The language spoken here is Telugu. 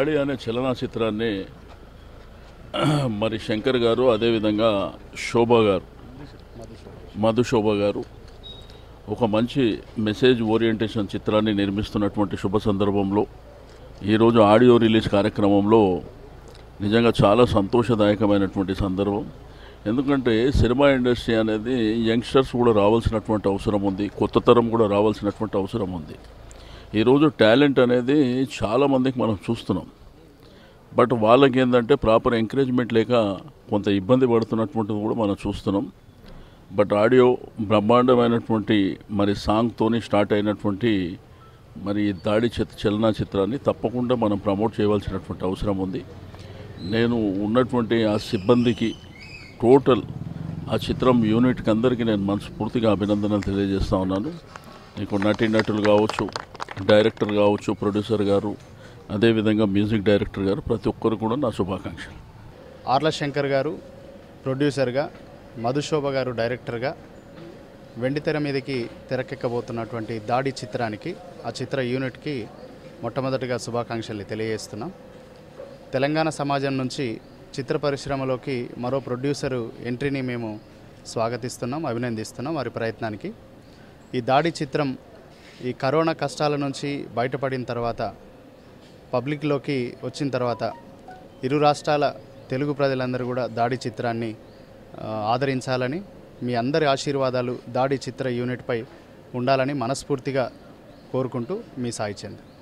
దాడి అనే చలన చిత్రాన్ని మరి శంకర్ గారు అదేవిధంగా శోభ గారు మధు శోభ గారు ఒక మంచి మెసేజ్ ఓరియంటేషన్ చిత్రాన్ని నిర్మిస్తున్నటువంటి శుభ సందర్భంలో ఈరోజు ఆడియో రిలీజ్ కార్యక్రమంలో నిజంగా చాలా సంతోషదాయకమైనటువంటి సందర్భం ఎందుకంటే సినిమా ఇండస్ట్రీ అనేది యంగ్స్టర్స్ కూడా రావాల్సినటువంటి అవసరం ఉంది కొత్త తరం కూడా రావాల్సినటువంటి అవసరం ఉంది ఈరోజు టాలెంట్ అనేది చాలామందికి మనం చూస్తున్నాం బట్ వాళ్ళకి ఏంటంటే ప్రాపర్ ఎంకరేజ్మెంట్ లేక కొంత ఇబ్బంది పడుతున్నటువంటిది కూడా మనం చూస్తున్నాం బట్ ఆడియో బ్రహ్మాండమైనటువంటి మరి సాంగ్తోని స్టార్ట్ అయినటువంటి మరి ఈ దాడి చిత్ర చలన చిత్రాన్ని తప్పకుండా మనం ప్రమోట్ చేయవలసినటువంటి అవసరం ఉంది నేను ఉన్నటువంటి ఆ సిబ్బందికి టోటల్ ఆ చిత్రం యూనిట్కి అందరికీ నేను మనస్ఫూర్తిగా అభినందనలు తెలియజేస్తా ఉన్నాను నీకు నటీనటులు కావచ్చు డైరెక్టర్ కావచ్చు ప్రొడ్యూసర్ గారు అదేవిధంగా మ్యూజిక్ డైరెక్టర్ గారు ప్రతి ఒక్కరు కూడా నా శుభాకాంక్షలు ఆర్ల శంకర్ గారు ప్రొడ్యూసర్గా మధుశోభ గారు డైరెక్టర్గా వెండితెర మీదకి తెరకెక్కబోతున్నటువంటి దాడి చిత్రానికి ఆ చిత్ర యూనిట్కి మొట్టమొదటిగా శుభాకాంక్షలు తెలియజేస్తున్నాం తెలంగాణ సమాజం నుంచి చిత్ర పరిశ్రమలోకి మరో ప్రొడ్యూసరు ఎంట్రీని మేము స్వాగతిస్తున్నాం అభినందిస్తున్నాం వారి ప్రయత్నానికి ఈ దాడి చిత్రం ఈ కరోనా కష్టాల నుంచి బయటపడిన తర్వాత పబ్లిక్లోకి వచ్చిన తర్వాత ఇరు రాష్ట్రాల తెలుగు ప్రజలందరూ కూడా దాడి చిత్రాన్ని ఆ, ఆదరించాలని మీ అందరి ఆశీర్వాదాలు దాడి చిత్ర యూనిట్పై ఉండాలని మనస్ఫూర్తిగా కోరుకుంటూ మీ సాయి చంద్